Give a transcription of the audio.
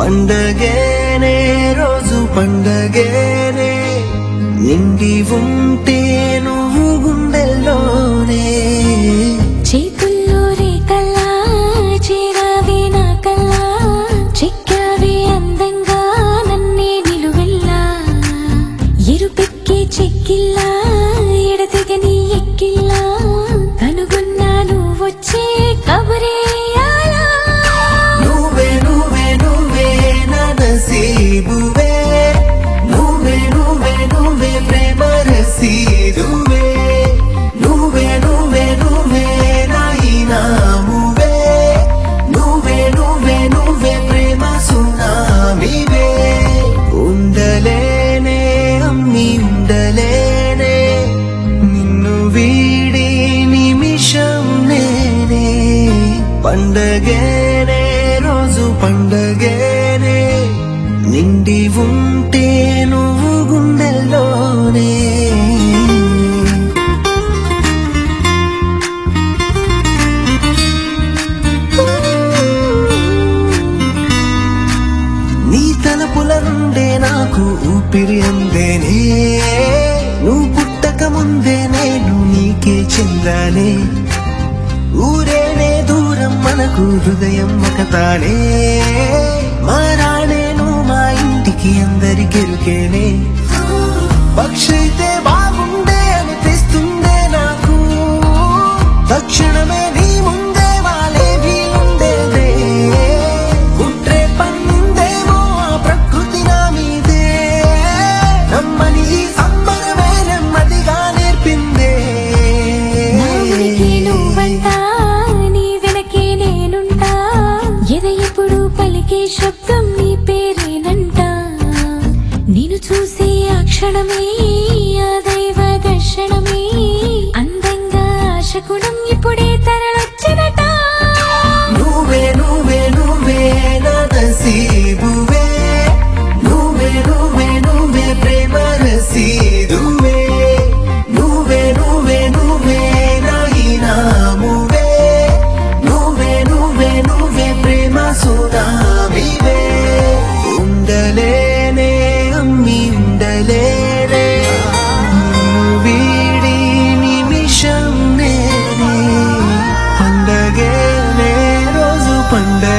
పండగేనే రోజు పండగేనే నిండి ఉంటే నువ్వు గుండెల్లోనే చేతుల్లో రేకల్లా చేరావే నా కల్లా చెక్కావే అందంగా నన్నే నిలువెల్లా ఎరుపెక్కే చెక్కిల్లా ఎడతెగని ఎక్కిల్లా కనుగొన్నాను వచ్చే కబరేయాలా నువ్వే నువ్వే నువ్వే నా నసీబువే నువ్వే నువ్వే నువ్వే ప్రేమ రసీదువే నువ్వే నువ్వే నువ్వే నా ఇనామువే నువ్వే నువ్వే నువ్వే ప్రేమ సునామివే ఉండలేనే అమ్మి ఉండలేనే నిన్ను వీడి నిమిషం నేనే పండగేనే రోజు పండగేనే నిండి ఉంటే నువ్వు గుండెల్లోనే నీ తలపుల నుండే నాకు ఊపిరి అందేనే నువ్వు పుట్టక ముందే నేను నీకే చెందానే ఊరేనే దూరం మనకు హృదయం ఒకతానే మారానే నువ్వు మా ఇంటికి అందరికెరుకేనే పక్షైతే బాగుండే అనిపిస్తుందే నాకు తక్షణమే నీ ముందే వాలే వీలుండేదే కుట్రే పన్నిందేమో ఆ ప్రకృతి నా మీదే నమ్మని ఈ సంబరమే నెమ్మదిగా నేర్పిందే నా ఉనికి నువ్వంటా నీ వెనకే నేనుంటా ఎద ఎప్పుడు పలికే శబ్దం నీ పేరేనంట నిన్ను చూసే ఆ క్షణమే ఆ దైవ దర్శనమే అందంగా ఆశకుణం ఇప్పుడే తరలొచ్చినట నువ్వే నువ్వే నువ్వే నా నసీబువే నువ్వే నువ్వే నువ్వే ప్రేమ రసీదువే నువ్వే నువ్వే నువ్వే నా ఇనామువే నువ్వే నువ్వే నువ్వే ప్రేమ సునామివే ఉండలేనే అమ్మి ఉండలేనే నిన్ను వీడి నిమిషం నేనే పండగేనే రోజు పండగ